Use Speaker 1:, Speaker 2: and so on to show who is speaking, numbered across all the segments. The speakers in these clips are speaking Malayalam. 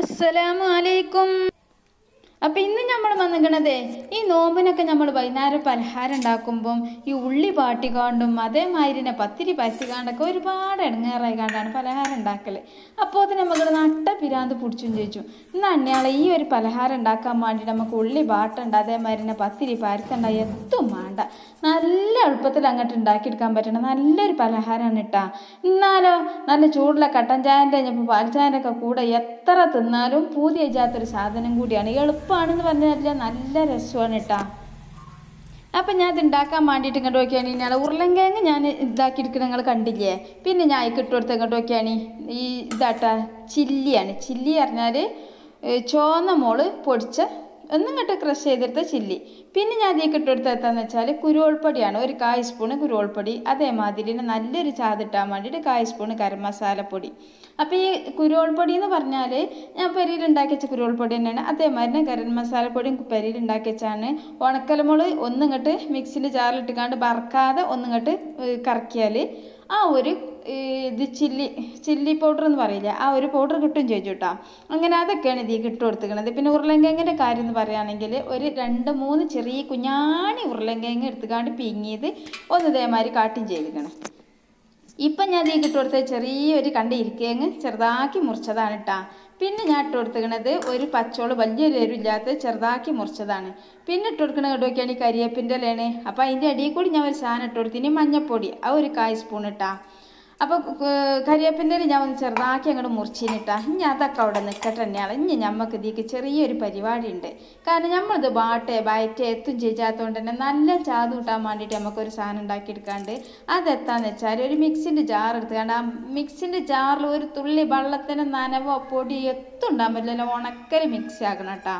Speaker 1: അസ്സലാമു അലൈക്കും അപ്പം ഇന്ന് നമ്മൾ വന്നിക്കണതേ ഈ നോമ്പിനൊക്കെ നമ്മൾ വൈകുന്നേരം പലഹാരം ഉണ്ടാക്കുമ്പം ഈ ഉള്ളി പാട്ടിക്കാണ്ടും അതേമാതിരി തന്നെ പത്തിരി പരത്തിക്കാണ്ടൊക്കെ ഒരുപാട് ഇടങ്ങേറായി കണ്ടാണ് പലഹാരം ഉണ്ടാക്കൽ അപ്പോൾ അതിന് നമുക്ക് നട്ട പിരാന്ത് പിടിച്ചും ചോദിച്ചു ഇന്ന് അണ്ണയാളെ ഈ ഒരു പലഹാരം ഉണ്ടാക്കാൻ വേണ്ടി നമുക്ക് ഉള്ളി പാട്ടുണ്ട് അതേമാതിരി തന്നെ പത്തിരി പരത്തണ്ട എത്തും വേണ്ട നല്ല എളുപ്പത്തിൽ അങ്ങോട്ട് ഉണ്ടാക്കിയെടുക്കാൻ പറ്റണ നല്ലൊരു പലഹാരമാണ് കേട്ടാ എന്നാലോ നല്ല ചൂടുള്ള കട്ടൻ ചായൻ്റെ കഴിഞ്ഞപ്പോൾ പാൽ ചായൻ്റെ ഒക്കെ കൂടെ എത്ര തിന്നാലും പൂതി ചെയ്യാത്തൊരു സാധനം കൂടിയാണ് എളുപ്പമാണെന്ന് പറഞ്ഞാൽ നല്ല രസമാണ് കേട്ടാ അപ്പം ഞാൻ ഇത് ഉണ്ടാക്കാൻ വേണ്ടിയിട്ട് ഇങ്ങോട്ട് നോക്കിയാണ് ഞാൻ ഉരുളങ്കിഴങ്ങ് ഞാൻ ഇതാക്കിയെടുക്കുന്ന നിങ്ങൾ കണ്ടില്ലേ പിന്നെ ഞാൻ അതിക്ക് ഇട്ട് കൊടുത്ത് ഇങ്ങോട്ട് നോക്കിയാണ് ഈ ഇതാട്ടാ ചില്ലിയാണ് ചില്ലി പറഞ്ഞാൽ ചുവന്ന മോള് പൊടിച്ച ഒന്നിങ്ങോട്ട് ക്രഷ് ചെയ്തെടുത്ത ചില്ലി പിന്നെ ഞാൻ അതിലേക്ക് ഇട്ട് കൊടുത്ത എന്താണെന്ന് വെച്ചാൽ കുരുവോൾപ്പൊടിയാണ് ഒരു കായ് സ്പൂണ് കുരുവോൾപ്പൊടി അതേമാതിരി നല്ലൊരു ചാതിട്ടാൻ വേണ്ടിയിട്ട് കായ് സ്പൂണ് ഗരം മസാലപ്പൊടി അപ്പോൾ ഈ കുരുവോൾപ്പൊടി എന്ന് പറഞ്ഞാൽ ഞാൻ പെരിയിൽ ഉണ്ടാക്കി വെച്ച കുരുവോൾപ്പൊടി തന്നെയാണ് അതേമാതിരി തന്നെ ഗരം മസാലപ്പൊടിയും പെരിയിൽ ഉണ്ടാക്കി വെച്ചാണ് ഉണക്കലമുളക് ഒന്നിങ്ങോട്ട് മിക്സിയിൽ ജാറിലിട്ടുകാണ്ട് വറക്കാതെ ഒന്നിങ്ങോട്ട് കറക്കിയാൽ ആ ഒരു ഈ ഇത് ചില്ലി ചില്ലി പൗഡർ എന്ന് പറയില്ല ആ ഒരു പൗഡർ കിട്ടും ചോദിച്ചു കേട്ടോ അങ്ങനെ അതൊക്കെയാണ് ഇതിൽ ഇട്ട് കൊടുത്തിരിക്കുന്നത് പിന്നെ ഉരുളങ്കിഴങ്ങിൻ്റെ കാര്യം എന്ന് പറയുകയാണെങ്കിൽ ഒരു രണ്ട് മൂന്ന് ചെറിയ കുഞ്ഞാണി ഉരുളങ്കിഴങ്ങ് എടുത്തുകാണ്ട് പിങ്ങിയത് ഒന്ന് ഇതേമാതിരി കാട്ടും ചെയ്തിരിക്കണം ഇപ്പം ഞാൻ ഇതിൽ ഇട്ട് കൊടുത്ത ചെറിയൊരു കണ്ട ഇരിക്കേങ്ങ് ചെറുതാക്കി മുറിച്ചതാണ് കേട്ടാ പിന്നെ ഞാൻ ഇട്ട് കൊടുത്തിരിക്കണത് ഒരു പച്ചോള് വലിയൊരു എരിവില്ലാത്ത ചെറുതാക്കി മുറിച്ചതാണ് പിന്നെ ഇട്ട് കൊടുക്കണ കേട്ടോക്കെയാണ് ഈ കരിയേപ്പിൻ്റെ ഇലയാണ് അപ്പോൾ അതിൻ്റെ അടിയിൽ കൂടി ഞാൻ ഒരു സാധനം ഇട്ട് കൊടുത്തിന് മഞ്ഞപ്പൊടി ആ ഒരു കായ് സ്പൂൺ ഇട്ടാ അപ്പോൾ കരിയേപ്പിൻ്റെ ഇല ഞാൻ ഒന്ന് ചെറുതാക്കി അങ്ങോട്ട് മുറിച്ചിനിട്ടാ ഇനി അതൊക്കെ അവിടെ നിൽക്കട്ടെ തന്നെയാണ് ഇനി ഞമ്മക്ക് ഇതിക്ക് ചെറിയൊരു പരിപാടി ഉണ്ട് കാരണം നമ്മളിത് ബാട്ടെ ബയറ്റെ എത്തും ചെയ്യാത്തതുകൊണ്ട് തന്നെ നല്ല ചാത് കൂട്ടാൻ വേണ്ടിയിട്ട് നമുക്കൊരു സാധനം ഉണ്ടാക്കിയെടുക്കാണ്ട് അതെത്താന്ന് വെച്ചാൽ ഒരു മിക്സിൻ്റെ ജാർ എടുത്തുകൊണ്ട് ആ മിക്സിൻ്റെ ജാറിൽ ഒരു തുള്ളി വെള്ളത്തിന് നനവോ പൊടിയോ എത്തും ഉണ്ടാകാൻ പറ്റില്ല ഉണക്കൽ മിക്സ് ആക്കണം കേട്ടോ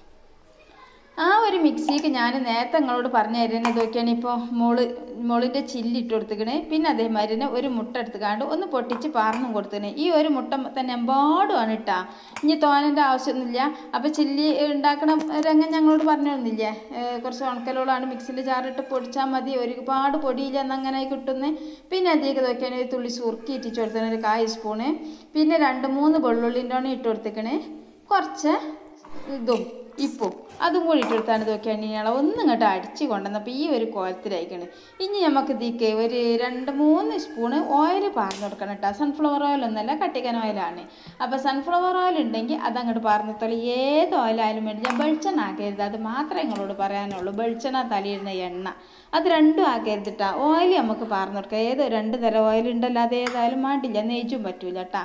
Speaker 1: ആ ഒരു മിക്സിക്ക് ഞാൻ നേരത്തെ നിങ്ങളോട് പറഞ്ഞു തരുന്നത് നോക്കിയാണ് ഇപ്പോൾ മോള് മോളിൻ്റെ ചില്ലി ഇട്ട് കൊടുത്തിക്കണേ പിന്നെ അതേമാതിരി തന്നെ ഒരു മുട്ട എടുത്തുകാണ്ട് ഒന്ന് പൊട്ടിച്ച് പാർന്നും കൊടുത്തിക്കണേ ഈ ഒരു മുട്ട തന്നെ എമ്പാടുമാണ് ഇട്ടാ ഇനി തോനൻ്റെ ആവശ്യമൊന്നുമില്ല അപ്പോൾ ചില്ലി ഉണ്ടാക്കണ രംഗം ഞങ്ങളോട് പറഞ്ഞൊന്നുമില്ലേ കുറച്ച് ഉണക്കലോളാണ് മിക്സിൻ്റെ ജാറിട്ട് പൊടിച്ചാൽ മതി ഒരുപാട് പൊടിയില്ല എന്നങ്ങനെ കിട്ടുന്നത് പിന്നെ അതിലേക്ക് നോക്കിയാൽ ഒരു തുള്ളി സുറുക്കി ഇട്ടിച്ച് കൊടുത്തേ ഒരു കായ് സ്പൂണ് പിന്നെ രണ്ട് മൂന്ന് വെള്ളുള്ളിൻ്റെ ആണ് ഇട്ട് കൊടുത്തിക്കണേ കുറച്ച് ഇതും ഇപ്പും അതും കൂടി ഇട്ടെടുത്താണ് നോക്കിയാണ് ഇയാളെ ഒന്നും ഇങ്ങോട്ട് അടിച്ച് കൊണ്ടുവന്നപ്പോൾ ഈ ഒരു കോലത്തിലായിക്കണ് ഇനി നമുക്ക് ഇതിക്ക് ഒരു രണ്ട് മൂന്ന് സ്പൂണ് ഓയിൽ പാർന്ന് കൊടുക്കണം കേട്ടോ സൺഫ്ലവർ ഓയിൽ ഒന്നല്ല കട്ടിക്കൻ ഓയിലാണ് അപ്പോൾ സൺഫ്ലവർ ഓയിൽ ഉണ്ടെങ്കിൽ അതങ്ങോട്ട് പാർന്നത്തോളി ഏത് ഓയിലായാലും വേണ്ടി ഞാൻ വെളിച്ചെണ്ണ ആക്കരുത് അത് മാത്രമേ നിങ്ങളോട് പറയാനുള്ളൂ വെളിച്ചെണ്ണ തലിയിടുന്ന എണ്ണ അത് രണ്ടും ആക്കരുതിട്ടാ ഓയിൽ നമുക്ക് പാർന്ന് കൊടുക്കാം ഏത് രണ്ട് തരം ഓയിൽ ഉണ്ടല്ലോ അത് ഏതായാലും വേണ്ടില്ല നെയ്ച്ചും പറ്റൂല കേട്ടാ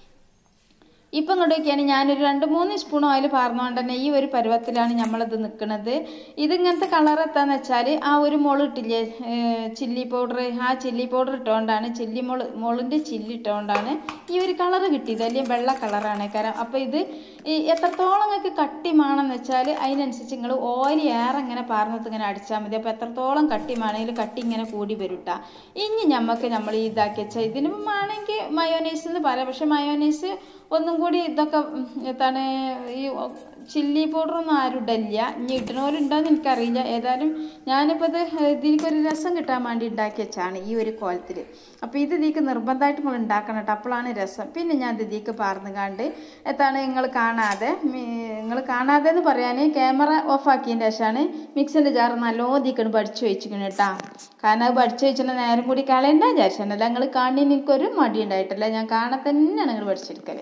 Speaker 1: ഇപ്പം ഇങ്ങോട്ടൊക്കെയാണ് ഞാനൊരു രണ്ട് മൂന്ന് സ്പൂൺ ഓയിൽ പാർന്നുകൊണ്ട് തന്നെ ഈ ഒരു പരുവത്തിലാണ് നമ്മളത് നിൽക്കുന്നത് ഇതിങ്ങനത്തെ കളർ എത്താന്ന് വെച്ചാൽ ആ ഒരു മുള് ഇട്ടില്ലേ ചില്ലി പൗഡർ ആ ചില്ലി പൗഡർ ഇട്ടുകൊണ്ടാണ് ചില്ലി മുള് മുളിൻ്റെ ചില്ലി ഇട്ടുകൊണ്ടാണ് ഈ ഒരു കളർ കിട്ടിയത് അല്ലെങ്കിൽ വെള്ള കളറാണ് കാരണം അപ്പോൾ ഇത് ഈ എത്രത്തോളം നിങ്ങൾക്ക് കട്ടി വേണമെന്ന് വെച്ചാൽ അതിനനുസരിച്ച് നിങ്ങൾ ഓയിൽ ഏറെ ഇങ്ങനെ പാർന്നത് ഇങ്ങനെ അടിച്ചാൽ മതി അപ്പോൾ എത്രത്തോളം കട്ടി വേണമെങ്കിൽ കട്ടി ഇങ്ങനെ കൂടി വരൂട്ടാ ഇനി നമുക്ക് നമ്മൾ ഇതാക്കി വെച്ചാൽ ഇതിന് വേണമെങ്കിൽ മയോനൈസ് എന്ന് പറയാം പക്ഷെ മയോനൈസ് ഒന്നും കൂടി ഇതൊക്കെ എന്താണ് ഈ ചില്ലി പൗഡറൊന്നും ആരും ഇടില്ല ഇനി ഇടണവരുണ്ടോയെന്ന് എനിക്കറിയില്ല ഏതായാലും ഞാനിപ്പോൾ ഇത് ഇതിലേക്കൊരു രസം കിട്ടാൻ വേണ്ടി ഉണ്ടാക്കി വെച്ചാണ് ഈ ഒരു കോലത്തിൽ അപ്പോൾ ഇത് ഇതിക്ക് നിർബന്ധമായിട്ട് നമ്മൾ ഉണ്ടാക്കണം കേട്ടോ അപ്പോഴാണ് രസം പിന്നെ ഞാൻ ഇത് ഇതിക്ക് പാർന്നു കണ്ട് എന്താണ് നിങ്ങൾ കാണാതെ നിങ്ങൾ കാണാതെ എന്ന് പറയാൻ ക്യാമറ ഓഫാക്കിയതിൻ്റെ ശേഷമാണ് മിക്സിൻ്റെ ജാർ നല്ലോണം ഇതിക്കണ് പഠിച്ചു വെച്ചിരിക്കണം കേട്ടോ കാരണം അത് പഠിച്ചു വെച്ചിട്ട് നേരം കൂടി കളയണ്ട വിചാരിച്ചിട്ടുണ്ടല്ല നിങ്ങൾ കാണുന്നതിന് എനിക്കൊരു മടി ഉണ്ടായിട്ടില്ല ഞാൻ കാണാൻ തന്നെയാണ് നിങ്ങൾ പഠിച്ചെടുക്കൽ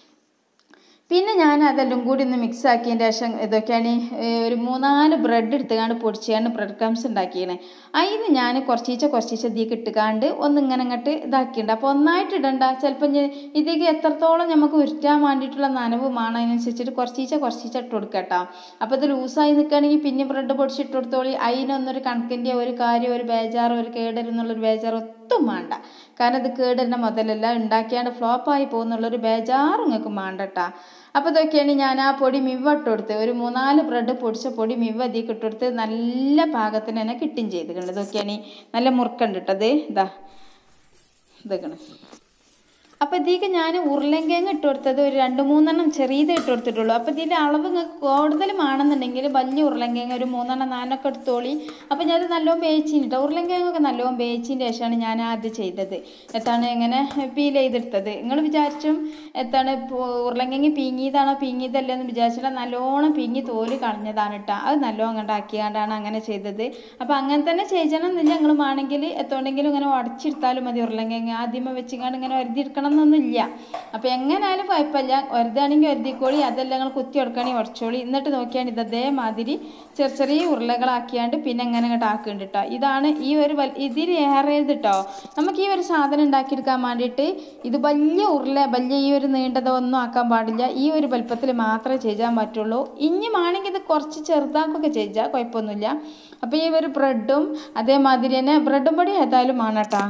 Speaker 1: പിന്നെ ഞാൻ അതെല്ലാം കൂടി ഒന്ന് മിക്സ് ആക്കിയതിൻ്റെ ശേഷം ഇതൊക്കെയാണ് ഒരു മൂന്നാല് ബ്രെഡ് എടുത്തുകാണ്ട് പൊടിച്ചാണ്ട് ബ്രെഡ് ക്രംസ് ഉണ്ടാക്കിയാണ് അതിന് ഞാൻ കുറച്ചീച്ച കുറച്ചീച്ച ഇതിലേക്ക് ഇട്ടുകാണ്ട് ഒന്ന് ഇങ്ങനെ ഇങ്ങോട്ട് ഇതാക്കിയിട്ടുണ്ട് അപ്പോൾ ഒന്നായിട്ട് ഇടണ്ട ചിലപ്പോൾ ഇതിലേക്ക് എത്രത്തോളം നമുക്ക് ഉരുറ്റാൻ വേണ്ടിയിട്ടുള്ള നനവ് വേണം അതിനനുസരിച്ചിട്ട് കുറച്ചീച്ച കുറച്ചീച്ച ഇട്ട് കൊടുക്കുക കേട്ടോ അപ്പോൾ ഇത് ലൂസായി നിൽക്കുകയാണെങ്കിൽ പിന്നെ ബ്രെഡ് പൊടിച്ചിട്ട് കൊടുത്തോളി അതിനൊന്നൊരു കണക്കിൻ്റെ ഒരു കാര്യം ഒരു ബേജാറോ ഒരു കേടരുന്നുള്ളൊരു ബേജാറോ ഒട്ടും വേണ്ട കാരണം ഇത് കേടരുന്ന മുതലല്ല ഉണ്ടാക്കിയാണ്ട് ഫ്ലോപ്പായി പോകുന്നുള്ളൊരു ബേജാറും നിങ്ങൾക്ക് വേണ്ട കേട്ടോ അപ്പോൾ ഇതൊക്കെയാണ് ഞാൻ ആ പൊടി മിവ ഇട്ട് കൊടുത്ത് ഒരു മൂന്നാല് ബ്രെഡ് പൊടിച്ച പൊടി മിവ ഇതിക്ക് ഇട്ട് കൊടുത്ത് നല്ല പാകത്തിന് തന്നെ കിട്ടും ചെയ്തിട്ടുണ്ട് ഇതൊക്കെയാണ് നല്ല മുറുക്കുണ്ട് കേട്ടത് ഇതാ ഇതൊക്കെയാണ് അപ്പോൾ ഇതിലേക്ക് ഞാൻ ഉരുളൻകിഴങ്ങ് ഇട്ട് കൊടുത്തത് ഒരു രണ്ട് മൂന്നെണ്ണം ചെറിയത് ഇട്ട് കൊടുത്തിട്ടുള്ളൂ അപ്പോൾ ഇതിൻ്റെ അളവ് നിങ്ങൾക്ക് കൂടുതൽ വേണമെന്നുണ്ടെങ്കിൽ വലിയ ഉരുളൻകിഴങ്ങ് ഒരു മൂന്നെണ്ണം നാലെണ്ണൊക്കെ എടുത്തോളി അപ്പോൾ ഞാനത് നല്ലോണം വേവിച്ചിന് കേട്ടോ ഉരുളൻകിഴങ്ങൊക്കെ നല്ലോണം വേവിച്ചതിന് ശേഷമാണ് ഞാൻ ആദ്യം ചെയ്തത് എത്താണ് ഇങ്ങനെ പീൽ ചെയ്തെടുത്തത് നിങ്ങൾ വിചാരിച്ചും എത്താണ് ഉരുളൻകിഴങ്ങ് പീങ്ങിയതാണോ പീങ്ങിയതല്ലേ എന്ന് വിചാരിച്ചിട്ട് നല്ലോണം പീങ്ങി തോല് കളഞ്ഞതാണ് കേട്ടോ അത് നല്ലോണം അങ്ങോട്ട് ആക്കിയാണ്ടാണ് അങ്ങനെ ചെയ്തത് അപ്പോൾ അങ്ങനെ തന്നെ ചെയ്യണം എന്നില്ല നിങ്ങൾ വേണമെങ്കിൽ എത്തോണ്ടെങ്കിലും ഇങ്ങനെ ഉടച്ചെടുത്താലും മതി ഉരുളൻകിഴങ്ങ് ആദ്യമേ വെച്ചിങ്ങാണ്ട് ഇങ്ങനെ ഒരതിയെടുക്കണം എന്നൊന്നുമില്ല അപ്പോൾ എങ്ങനെയായാലും കുഴപ്പമില്ല ഒരതാണെങ്കിൽ ഒരതിക്കോളി അതെല്ലാം നിങ്ങൾ കുത്തി കൊടുക്കണി ഉടച്ചോളി എന്നിട്ട് നോക്കിയാണ് ഇത് അതേമാതിരി ചെറിയ ചെറിയ ഉരുളകളാക്കിയാണ്ട് പിന്നെ എങ്ങനെ അങ്ങോട്ട് ആക്കുന്നുണ്ട് കേട്ടോ ഇതാണ് ഈ ഒരു വൽ ഇതിൽ ഏറെ കേട്ടോ നമുക്ക് ഈ ഒരു സാധനം ഉണ്ടാക്കിയെടുക്കാൻ വേണ്ടിയിട്ട് ഇത് വലിയ ഉരുള വലിയ ഈ ഒരു നീണ്ടതോ ഒന്നും ആക്കാൻ പാടില്ല ഈ ഒരു വലുപ്പത്തിൽ മാത്രമേ ചെയ്യാൻ പറ്റുള്ളൂ ഇനി വേണമെങ്കിൽ ഇത് കുറച്ച് ചെറുതാക്കൊക്കെ ചെയ്യാം കുഴപ്പമൊന്നുമില്ല അപ്പോൾ ഈ ഒരു ബ്രെഡും അതേമാതിരി തന്നെ ബ്രെഡും പൊടി ഏതായാലും വേണം കേട്ടോ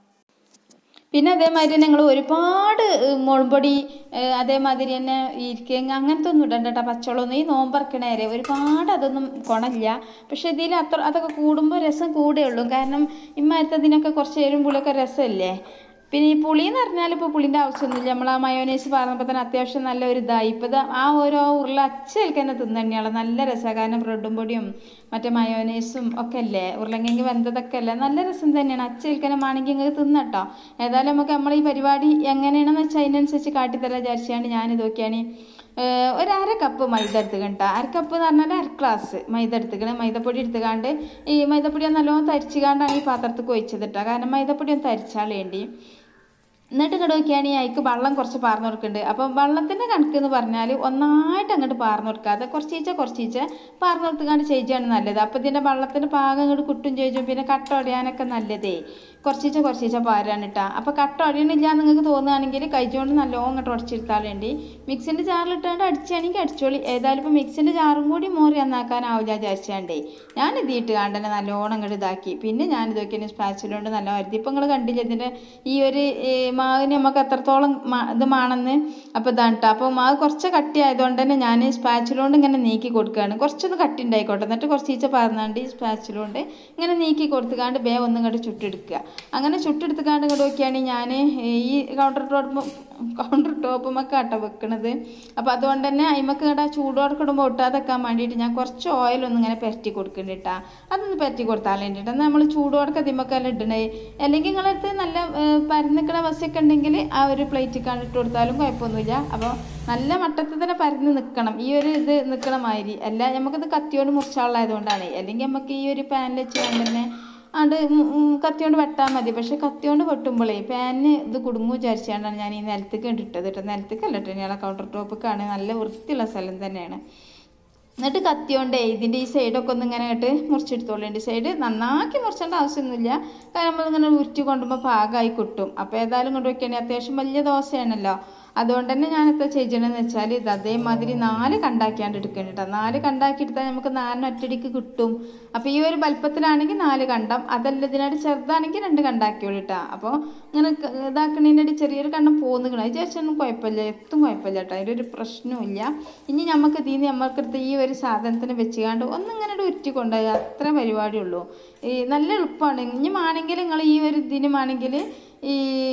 Speaker 1: പിന്നെ അതേമാതിരി ഞങ്ങൾ ഒരുപാട് മുളമ്പൊടി അതേമാതിരി തന്നെ ഇരിക്കുക അങ്ങനത്തെ ഒന്നും ഇടണ്ട കേട്ടോ പച്ചവെള്ളമൊന്നും ഈ നോമ്പറക്കണേരെ ഒരുപാട് അതൊന്നും കൊണല്ല പക്ഷെ ഇതിൽ അത്ര അതൊക്കെ കൂടുമ്പോൾ രസം കൂടേ ഉള്ളൂ കാരണം ഇമ്മാരത്തതിനൊക്കെ കുറച്ച് എരും പുളിയൊക്കെ രസമല്ലേ പിന്നെ ഈ പുളി എന്ന് പറഞ്ഞാൽ ഇപ്പോൾ പുളിൻ്റെ ആവശ്യമൊന്നുമില്ല നമ്മൾ ആ മയോനൈസ് പറഞ്ഞപ്പോൾ തന്നെ അത്യാവശ്യം നല്ല ഒരു ഇതായി ഇപ്പോൾ ഇത് ആ ഓരോ ഉരുള അച്ചയിൽക്ക് തന്നെ തിന്നന്നെയാണ് നല്ല രസമാണ് കാരണം ബ്രെഡും പൊടിയും മറ്റേ മയോനൈസും ഒക്കെ അല്ലേ ഉരുളങ്കിങ്ങ് വെന്തതൊക്കെ അല്ലേ നല്ല രസം തന്നെയാണ് അച്ചയിൽക്കനെ ആണെങ്കിൽ നിങ്ങൾക്ക് തിന്നട്ടോ ഏതായാലും നമുക്ക് നമ്മൾ ഈ പരിപാടി എങ്ങനെയാണെന്ന് വെച്ചാൽ അതിനനുസരിച്ച് കാട്ടിത്തരാൻ വിചാരിച്ചാണ്ട് ഞാൻ ഇതൊക്കെയാണ് ഒരു അര കപ്പ് മൈദ എടുത്തുകണ്ട അര കപ്പ് എന്ന് പറഞ്ഞാൽ അര ഗ്ലാസ് മൈദ എടുത്തുക്കണേ മൈദപ്പൊടി എടുത്തുകാണ്ട് ഈ മൈദപ്പൊടി നല്ലോണം തരിച്ചുകാണ്ടാണ് ഈ പാത്രത്തിൽ ഒഴിച്ചത് കേട്ടോ കാരണം മൈദപ്പൊടി ഒന്ന് തരിച്ചാൽ വേണ്ടി എന്നിട്ട് ഇങ്ങോട്ട് നോക്കിയാണെങ്കിൽ അതിക്ക് വെള്ളം കുറച്ച് പാർന്നു കൊടുക്കുന്നുണ്ട് അപ്പം വെള്ളത്തിൻ്റെ കണക്ക് എന്ന് പറഞ്ഞാൽ ഒന്നായിട്ട് അങ്ങോട്ട് പാർന്നു കൊടുക്കാതെ കുറച്ചീച്ച കുറച്ചീച്ച പാർന്നു കൊടുത്തുകൊണ്ട് ചെയ്യുകയാണ് നല്ലത് അപ്പം ഇതിൻ്റെ വെള്ളത്തിൻ്റെ പാകം അങ്ങോട്ട് കുട്ടും ചോദിച്ചും പിന്നെ കട്ട ഒടിയാനൊക്കെ നല്ലതേ കുറച്ചീച്ച കുറച്ചീച്ച പാരാണ് ഇട്ടാ അപ്പോൾ കട്ട ഒടിയണില്ല എന്ന് നിങ്ങൾക്ക് തോന്നുകയാണെങ്കിൽ കൈച്ചുകൊണ്ട് നല്ലോണം അങ്ങോട്ട് ഉടച്ചെടുത്താൽ വേണ്ടി മിക്സിൻ്റെ ജാറിലിട്ടാണ്ട് അടിച്ചാണെങ്കിൽ അടിച്ചോളി ഏതായാലും ഇപ്പോൾ മിക്സിൻ്റെ ജാറും കൂടി മോറി നന്നാക്കാനാവില്ല വിചാരിച്ചാണ്ടേ ഞാൻ ഇതിട്ട് കാണ്ടന്നെ നല്ലോണം അങ്ങോട്ട് ഇതാക്കി പിന്നെ ഞാൻ ഇതൊക്കെ സ്പാച്ചിലുകൊണ്ട് നല്ല വരുത്തി ഇപ്പം നിങ്ങൾ കണ്ടില്ല ഇതിൻ്റെ ഈ ഒരു മാവിന് നമുക്ക് എത്രത്തോളം ഇത് മാണെന്ന് അപ്പോൾ ഇതാണ് കേട്ടോ അപ്പോൾ മാവ് കുറച്ച് കട്ടി ആയതുകൊണ്ട് തന്നെ ഞാൻ സ്പാച്ചിലുകൊണ്ട് ഇങ്ങനെ നീക്കി കൊടുക്കുകയാണ് കുറച്ചൊന്ന് കട്ടി ഉണ്ടായിക്കോട്ടെ എന്നിട്ട് കുറച്ച് ഈച്ച പറഞ്ഞാണ്ട് ഈ സ്പാച്ചിലുകൊണ്ട് ഇങ്ങനെ നീക്കി കൊടുത്തുകാണ്ട് ബേ ഒന്നും ഇങ്ങോട്ട് ചുട്ടെടുക്കുക അങ്ങനെ ചുട്ടെടുത്തുകാണ്ട് ഇങ്ങോട്ട് നോക്കിയാണെങ്കിൽ ഞാൻ ഈ കൗണ്ടർ ടോപ്പ് കൗണ്ടർ ടോപ്പുമൊക്കെ ആട്ടോ വെക്കണത് അപ്പോൾ അതുകൊണ്ട് തന്നെ അതിമക്ക് ഇങ്ങോട്ട് ആ ചൂടോടെ കിടുമ്പോൾ ഒട്ടാതെക്കാൻ വേണ്ടിയിട്ട് ഞാൻ കുറച്ച് ഓയിലൊന്നും ഇങ്ങനെ പെരട്ടി കൊടുക്കുന്നുണ്ട് കേട്ടോ അതൊന്ന് പെരട്ടി കൊടുത്താൽ വേണ്ടിയിട്ട് നമ്മൾ ചൂടോടൊക്കെ അതിമക്കെല്ലാം ഇടണേ അല്ലെങ്കിൽ നിങ്ങളടുത്ത് നല്ല പരന്നിക്കണ ബസ്സൊക്കെ ഉണ്ടെങ്കിൽ ആ ഒരു പ്ലേറ്റ് കണ്ടിട്ട് കൊടുത്താലും കുഴപ്പമൊന്നുമില്ല അപ്പോൾ നല്ല മട്ടത്തിൽ തന്നെ പരന്ന് നിൽക്കണം ഈ ഒരു ഇത് നിൽക്കണ മാതിരി അല്ല നമുക്കിത് കത്തിയോട് മുറിച്ചാളായതുകൊണ്ടാണ് അല്ലെങ്കിൽ നമുക്ക് ഈ ഒരു പാനിൽ വെച്ച് തന്നെ അത് കത്തിയോണ്ട് വെട്ടാൽ മതി പക്ഷെ കത്തിയോണ്ട് വെട്ടുമ്പോഴേ പാനിന് ഇത് കുടുങ്ങു വിചാരിച്ചാണ്ടാണ് ഞാൻ ഈ നിലത്തേക്ക് ഇട്ടത് കേട്ടോ നിലത്തേക്കല്ല കേട്ടോ ഞാൻ കൗണ്ടർ ടോപ്പിക്കാണ് നല്ല വൃത്തിയുള്ള സ്ഥലം തന്നെയാണ് എന്നിട്ട് കത്തിയോണ്ടേ ഇതിൻ്റെ ഈ സൈഡൊക്കെ ഒന്ന് ഇങ്ങനെ ആയിട്ട് മുറിച്ചെടുത്തോളേണ്ടി സൈഡ് നന്നാക്കി മുറിച്ചേണ്ട ആവശ്യമൊന്നുമില്ല കാരണം നമ്മളിങ്ങനെ ഉരുട്ടി കൊണ്ടുമ്പോൾ പാകമായി കിട്ടും അപ്പോൾ ഏതായാലും കൊണ്ട് വയ്ക്കുകയാണെങ്കിൽ അത്യാവശ്യം വലിയ ദോശയാണല്ലോ അതുകൊണ്ട് തന്നെ ഞാനിപ്പോൾ ചെയ്യണമെന്ന് വെച്ചാൽ ഇത് അതേമാതിരി നാല് കണ്ടാക്കിയാണ്ട് എടുക്കണം കേട്ടോ നാല് കണ്ടാക്കി എടുത്താൽ നമുക്ക് നാലിന് ഒറ്റടിക്ക് കിട്ടും അപ്പോൾ ഈ ഒരു വലുപ്പത്തിലാണെങ്കിൽ നാല് കണ്ടം അതല്ല ഇതിനായിട്ട് ചെറുതാണെങ്കിൽ രണ്ട് കണ്ടാക്കിയോളൂ കേട്ടോ അപ്പോൾ ഇങ്ങനെ ഇതാക്കണതിൻ്റെ ചെറിയൊരു കണ്ടം പോന്നുകണം അത് വിചാരിച്ചൊന്നും കുഴപ്പമില്ല എത്തും കുഴപ്പമില്ല കേട്ടോ അതിൻ്റെ ഒരു പ്രശ്നമില്ല ഇനി നമുക്ക് ഇതിൽ നിന്ന് നമ്മൾക്കെടുത്ത് ഈ ഒരു സാധനത്തിന് വെച്ചുകാണ്ട് ഒന്നിങ്ങനെ ഉരുട്ടി കൊണ്ടുപോയി അത്ര പരിപാടിയുള്ളൂ ഈ നല്ല എളുപ്പമാണ് ഇനി ആണെങ്കിൽ നിങ്ങൾ ഈ ഒരു ഇതിനുമാണെങ്കിൽ ഈ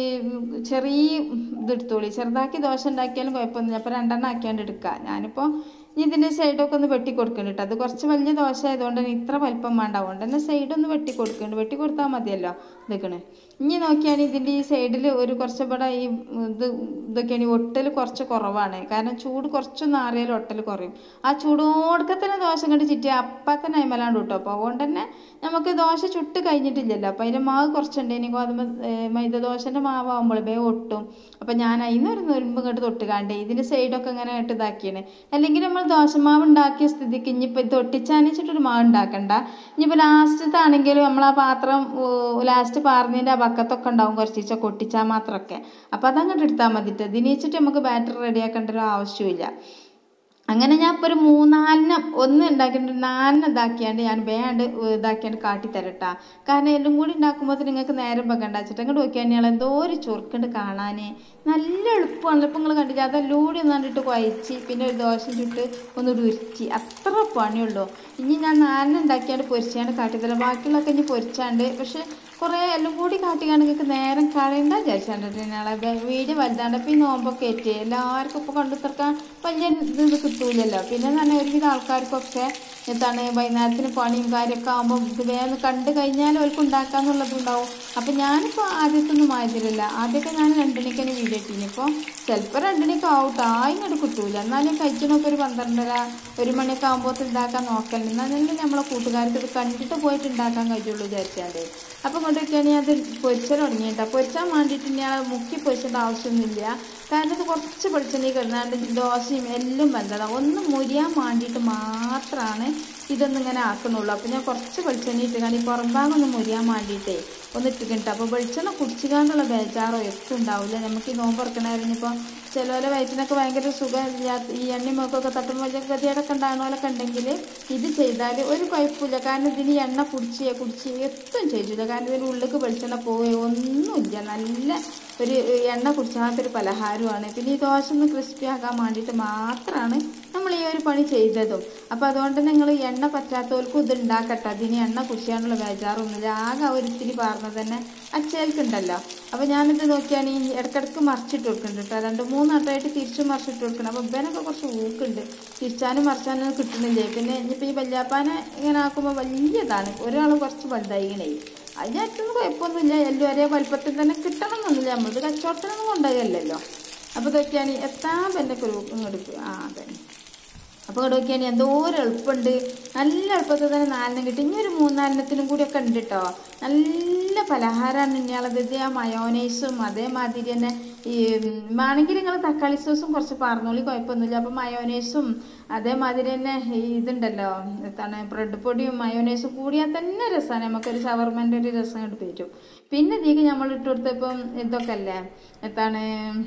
Speaker 1: ചെറിയ ഇതെടുത്തോളി ചെറുതാക്കി ദോശ ഉണ്ടാക്കിയാലും കുഴപ്പമൊന്നുമില്ല അപ്പോൾ രണ്ടെണ്ണം ആക്കിയാണ്ട് എടുക്കുക ഞാനിപ്പോൾ ഇനി ഇതിൻ്റെ സൈഡൊക്കെ ഒന്ന് വെട്ടി കൊടുക്കുന്നുണ്ട് അത് കുറച്ച് വലിയ ദോശ ആയതുകൊണ്ട് തന്നെ ഇത്ര വലിപ്പം വേണ്ട അതുകൊണ്ട് തന്നെ സൈഡൊന്ന് വെട്ടി കൊടുക്കുന്നുണ്ട് വെട്ടി കൊടുത്താൽ മതിയല്ലോ ഇതൊക്കെയാണ് ഇനി നോക്കിയാൽ ഇതിൻ്റെ ഈ സൈഡിൽ ഒരു കുറച്ച് ഇവിടെ ഈ ഇത് ഇതൊക്കെയാണ് ഒട്ടൽ കുറച്ച് കുറവാണ് കാരണം ചൂട് കുറച്ചൊന്ന് ആറിയാൽ ഒട്ടൽ കുറയും ആ ചൂടോടൊക്കെ തന്നെ ദോശ കണ്ട് ചുറ്റി അപ്പം തന്നെ അയമലാണ്ട് കിട്ടും അപ്പോൾ അതുകൊണ്ട് തന്നെ നമുക്ക് ദോശ ചുട്ട് കഴിഞ്ഞിട്ടില്ലല്ലോ അപ്പോൾ അതിൻ്റെ മാവ് കുറച്ചുണ്ട് ഇനി ഗോതമ്പ് മൈദ ദോശൻ്റെ മാവ് ആകുമ്പോൾ വേ ഒട്ടും അപ്പോൾ ഞാൻ അതിന് ഒരു നുരുമ്പ് ഇങ്ങോട്ട് തൊട്ട് കാണ്ടേ ഇതിൻ്റെ സൈഡൊക്കെ ഇങ്ങനെ ഇട്ട് ഇതാക്കിയാണ് അല്ലെങ്കിൽ നമ്മൾ ദോശമാവ് ഉണ്ടാക്കിയ സ്ഥിതിക്ക് ഇനിയിപ്പോൾ ഇത് ഒട്ടിച്ചാനിച്ചിട്ടൊരു മാവ് ഉണ്ടാക്കണ്ട ഇനിയിപ്പോൾ ലാസ്റ്റത്താണെങ്കിലും നമ്മൾ ആ പാത്രം ലാസ്റ്റ് പാർന്നതിൻ്റെ ആ ബക്കത്തൊക്കെ ഉണ്ടാവും കുറച്ച് കൊട്ടിച്ചാൽ മാത്രമൊക്കെ അപ്പോൾ അതങ്ങോട്ട് എടുത്താൽ മതിട്ട് ഇതിനിച്ചിട്ട് നമുക്ക് ബാറ്റർ റെഡിയാക്കേണ്ട ഒരു ആവശ്യമില്ല അങ്ങനെ ഞാൻ ഇപ്പോൾ ഒരു മൂന്നാലിനം ഒന്ന് ഉണ്ടാക്കിയിട്ട് നാലിനം ഇതാക്കിയാണ്ട് ഞാൻ വേണ്ട ഇതാക്കിയാണ്ട് കാട്ടിത്തരട്ടാ കാരണം എല്ലാം കൂടി ഉണ്ടാക്കുമ്പോൾ നിങ്ങൾക്ക് നേരം വെക്കണ്ട വെച്ചിട്ട് അങ്ങോട്ട് നോക്കിയാൽ ഞാൻ എന്തോ ഒരു ചുരുക്കുണ്ട് കാണാൻ നല്ല എളുപ്പമാണല്ലോ ഇപ്പം നിങ്ങൾ കണ്ടില്ല അതെല്ലാം കൂടി ഒന്ന് കണ്ടിട്ട് കുഴച്ച് പിന്നെ ഒരു ദോശ ചുട്ട് ഒന്ന് ഉരുക്കി അത്ര പണിയുള്ളൂ ഇനി ഞാൻ നാലിനം ഉണ്ടാക്കിയാണ്ട് പൊരിച്ചാണ്ട് കാട്ടിത്തരാം ബാക്കിയുള്ളതൊക്കെ ഇനി പൊരിച്ചാണ്ട് പക്ഷെ കുറേ എല്ലാം കൂടി കാട്ടിക്കാണ്ട് നിങ്ങൾക്ക് നേരം കളയണ്ട വിചാരിച്ചാണ്ട് ഞങ്ങളെ വീഡിയോ വലുതാണ്ട് ഇപ്പം ഈ നോമ്പൊക്കെ എത്തി എല്ലാവർക്കും ഇപ്പോൾ കണ്ടു തീർക്കാൻ വലിയ ഇത് ഇത് കിട്ടൂലല്ലോ പിന്നെ തന്നെ ഒരുവിധ ആൾക്കാർക്കൊക്കെ എന്താണ് വൈകുന്നേരത്തിന് പണിയും കാര്യമൊക്കെ ആകുമ്പോൾ ഇത് വേഗം കണ്ടു കഴിഞ്ഞാൽ അവർക്ക് ഉണ്ടാക്കാന്നുള്ളതുണ്ടാവും അപ്പം ഞാനിപ്പോൾ ആദ്യത്തെ ഒന്നും ആയതിലില്ല ആദ്യമൊക്കെ ഞാൻ രണ്ടണിക്കാണ് വീഡിയോ ഇട്ടിന് ഇപ്പോൾ ചിലപ്പോൾ രണ്ടണിക്ക് ആവട്ടെ ആയിങ്ങോട്ട് കിട്ടൂല എന്നാലും കഴിച്ചണൊക്കെ ഒരു പന്ത്രണ്ടര ഒരു മണിയൊക്കെ ആകുമ്പോൾ ഉണ്ടാക്കാൻ നോക്കലുണ്ട് എന്നാലും നമ്മളെ കൂട്ടുകാർക്ക് ഇത് കണ്ടിട്ട് പോയിട്ട് ഉണ്ടാക്കാൻ കഴിയുള്ളൂ വിചാരിച്ചാണ്ട് അപ്പം കൊണ്ടൊക്കെയാണ് ഞാൻ അത് പൊരിച്ചാൽ തുടങ്ങിയിട്ട് പൊരിച്ചാൻ വേണ്ടിയിട്ട് ഞാൻ മുക്കി പൊരിച്ചേണ്ട ആവശ്യമൊന്നുമില്ല കാരണം ഇത് കുറച്ച് വെളിച്ചെണ്ണ കിടന്നാണ്ട് ദോശയും എല്ലാം വെന്തതാണ് ഒന്ന് മുരിയാൻ വേണ്ടിയിട്ട് മാത്രമാണ് ഇതൊന്നും ഇങ്ങനെ ആക്കണുള്ളൂ അപ്പം ഞാൻ കുറച്ച് വെളിച്ചെണ്ണ ഇട്ടുകാണ്ട് ഈ പുറം ഭാഗം ഒന്ന് മുരിയാൻ വേണ്ടിയിട്ടേ ഒന്ന് ഇട്ടിട്ടുണ്ട് അപ്പോൾ വെളിച്ചെണ്ണ കുടിച്ചുകാണ്ടുള്ള ബേജാറോ എത്തും ഉണ്ടാവില്ല നമുക്ക് ഈ നോമ്പ് ഇറക്കണമായിരുന്നിപ്പോൾ ചിലവരെ വയറ്റിനൊക്കെ ഭയങ്കര സുഖമില്ലാത്ത ഈ എണ്ണമൊക്കെ തട്ടുമ്പോൾ വലിയ ഗതിയോടൊക്കെ ഉണ്ടാകണമല്ലൊക്കെ ഉണ്ടെങ്കിൽ ഇത് ചെയ്താൽ ഒരു കുഴപ്പമില്ല കാരണം ഇതിന് ഈ എണ്ണ കുടിച്ച് കുടിച്ച് എത്തും ചെയ്തില്ല കാരണം ഇതിന് ഉള്ളിലേക്ക് വെളിച്ചെണ്ണ പോവുകയോ ഒന്നുമില്ല നല്ല ഒരു എണ്ണ കുടിച്ചാത്തൊരു പലഹാരമാണ് പിന്നെ ഈ ദോശ ഒന്ന് ക്രിസ്പി ആക്കാൻ വേണ്ടിയിട്ട് മാത്രമാണ് നമ്മൾ ഈ ഒരു പണി ചെയ്തതും അപ്പോൾ അതുകൊണ്ട് നിങ്ങൾ എണ്ണ പറ്റാത്തവർക്കും ഇത് ഉണ്ടാക്കട്ടെ അതിന് എണ്ണ കുടിക്കാനുള്ള ബേജാറൊന്നുമില്ല ആകെ ഒരു ഇത്തിരി പാർന്നത് തന്നെ അച്ചേൽക്കുണ്ടല്ലോ അപ്പോൾ ഞാനിത് നോക്കിയാണ് ഈ ഇടയ്ക്കിടയ്ക്ക് മറിച്ചിട്ട് കൊടുക്കുന്നുണ്ട് കേട്ടോ രണ്ട് മൂന്നാട്ടായിട്ട് തിരിച്ചു മറിച്ചിട്ട് കൊടുക്കണം അപ്പോൾ ഇവനൊക്കെ കുറച്ച് ഊക്കുണ്ട് തിരിച്ചാനും മറിച്ചാനും കിട്ടുന്നില്ലേ പിന്നെ ഇനിയിപ്പോൾ ഈ വല്യാപ്പാനെ ഇങ്ങനെ ആക്കുമ്പോൾ വലിയതാണ് ഒരാൾ കുറച്ച് വലുതായിക്കണേ അതിനകത്തൊന്നും കുഴപ്പമൊന്നുമില്ല എല്ലാം ഒരേ വലുപ്പത്തിൽ തന്നെ കിട്ടണം എന്നൊന്നുമില്ല നമ്മളിത് കച്ചവടത്തിനൊന്നും കൊണ്ടുപോയല്ലോ അപ്പോൾ ഇതൊക്കെയാണ് എത്താൻ എൻ്റെ ഒരു ഇങ്ങോട്ട് ആ അതെ അപ്പോൾ ഇവിടെ നോക്കിയാൽ എന്തോ ഒരു എളുപ്പമുണ്ട് നല്ല എളുപ്പത്തിൽ തന്നെ നാലിനും കിട്ടി ഇനി ഒരു മൂന്നാലിനത്തിനും കൂടിയൊക്കെ ഉണ്ട് കേട്ടോ നല്ല പലഹാരമാണ് ഇനിയുള്ളത് ഇത് ആ മയോനൈസും അതേമാതിരി തന്നെ ഈ വേണമെങ്കിൽ നിങ്ങൾ തക്കാളി സോസും കുറച്ച് പറഞ്ഞോളി കുഴപ്പമൊന്നുമില്ല അപ്പോൾ മയോനൈസും അതേമാതിരി തന്നെ ഈ ഇതുണ്ടല്ലോ എന്താണ് ബ്രെഡ് പൊടിയും മയോനൈസും കൂടിയാൽ തന്നെ രസമാണ് നമുക്കൊരു ഷവർമൻ്റെ ഒരു രസം ഇങ്ങോട്ട് പറ്റും പിന്നെ ഇതിലേക്ക് നമ്മൾ ഇട്ട് കൊടുത്തപ്പം ഇതൊക്കെ അല്ലേ എന്താണ്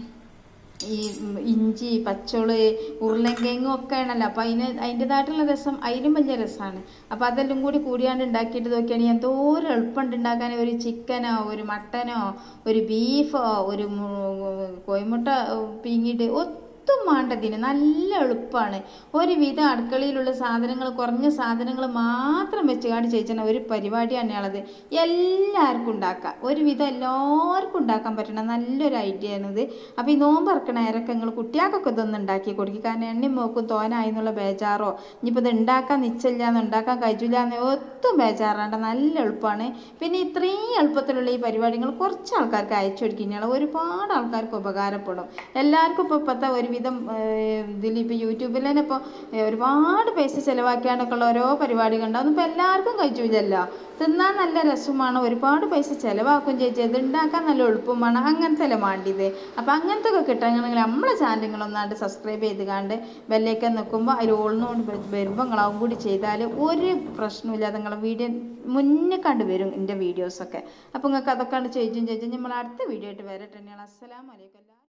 Speaker 1: ഈ ഇഞ്ചി പച്ചോള് ഉരുളൻകിഴങ്ങും ഒക്കെ ആണല്ലോ അപ്പോൾ അതിന് അതിൻ്റെതായിട്ടുള്ള രസം അതിലും വലിയ രസമാണ് അപ്പോൾ അതെല്ലാം കൂടി കൂടിയാണ്ട് ഉണ്ടാക്കിയിട്ട് നോക്കിയാണെങ്കിൽ എന്തോ ഒരു എളുപ്പമുണ്ട് ഉണ്ടാക്കാൻ ഒരു ചിക്കനോ ഒരു മട്ടനോ ഒരു ബീഫോ ഒരു മു- കോഴിമുട്ട പീങ്ങിയിട്ട് ഒത്തും വേണ്ടതിന് നല്ല എളുപ്പമാണ് ഒരുവിധം അടുക്കളയിലുള്ള സാധനങ്ങൾ കുറഞ്ഞ സാധനങ്ങൾ മാത്രം വെച്ചുകാണ്ട് ചെയ്യിച്ചാൽ ഒരു പരിപാടിയാണ് ഉള്ളത് എല്ലാവർക്കും ഉണ്ടാക്കാം ഒരുവിധം എല്ലാവർക്കും ഉണ്ടാക്കാൻ പറ്റണ നല്ലൊരു ഐഡിയ ആണിത് അപ്പോൾ ഈ നോമ്പ് ഇറക്കണ നേരമൊക്കെ നിങ്ങൾ കുട്ടികൾക്കൊക്കെ ഇതൊന്ന് ഉണ്ടാക്കി കൊടുക്കുക കാരണം എണ്ണയും മോക്കും തോനായി എന്നുള്ള ബേജാറോ ഇനിയിപ്പോൾ ഇത് ഉണ്ടാക്കാൻ നിശ്ചയില്ല എന്ന് ഉണ്ടാക്കാൻ കഴിച്ചില്ല എന്ന് ഒത്തും ബേജാറാണ്ട് നല്ല എളുപ്പമാണ് പിന്നെ ഇത്രയും എളുപ്പത്തിലുള്ള ഈ പരിപാടികൾ കുറച്ച് ആൾക്കാർക്ക് അയച്ചു കൊടുക്കുന്നതാണ് ഒരുപാട് ആൾക്കാർക്ക് ഉപകാരപ്പെടും എല്ലാവർക്കും ഇപ്പോൾ ഇപ്പോഴത്തെ ഒരുവിധം ഇതിലിപ്പോൾ യൂട്യൂബിൽ തന്നെ ഇപ്പോൾ ഒരുപാട് പൈസ ചിലവാക്കിയാണ്ടൊക്കെ ഉള്ള ഓരോ പരിപാടികൾ ഉണ്ടാവും ഇപ്പോൾ എല്ലാവർക്കും കഴിച്ചില്ലല്ലോ തിന്നാൻ നല്ല രസമാണ് ഒരുപാട് പൈസ ചിലവാക്കും ചേച്ചി ഇത് ഉണ്ടാക്കാൻ നല്ല എളുപ്പമാണ് അങ്ങനത്തെ അല്ലേ വേണ്ടിയത് അപ്പോൾ അങ്ങനത്തെ ഒക്കെ കിട്ടണമെങ്കിൽ നമ്മളെ ചാനലുകളൊന്നാണ്ട് സബ്സ്ക്രൈബ് ചെയ്ത് കണ്ട് ബെല്ലേക്ക് നിൽക്കുമ്പോൾ അതിൽ ഓൾന്നുകൊണ്ട് വരുമ്പോൾ നിങ്ങളാവും കൂടി ചെയ്താൽ ഒരു പ്രശ്നമില്ലാതെ നിങ്ങളെ വീഡിയോ മുന്നേ കണ്ട് വരും എൻ്റെ വീഡിയോസൊക്കെ അപ്പോൾ നിങ്ങൾക്ക് അതൊക്കെ കണ്ട് ചേച്ചും ചേച്ചും നമ്മൾ അടുത്ത വീഡിയോ ആയിട്ട് വരട്ടെ അസ്സലാമലൈക്കും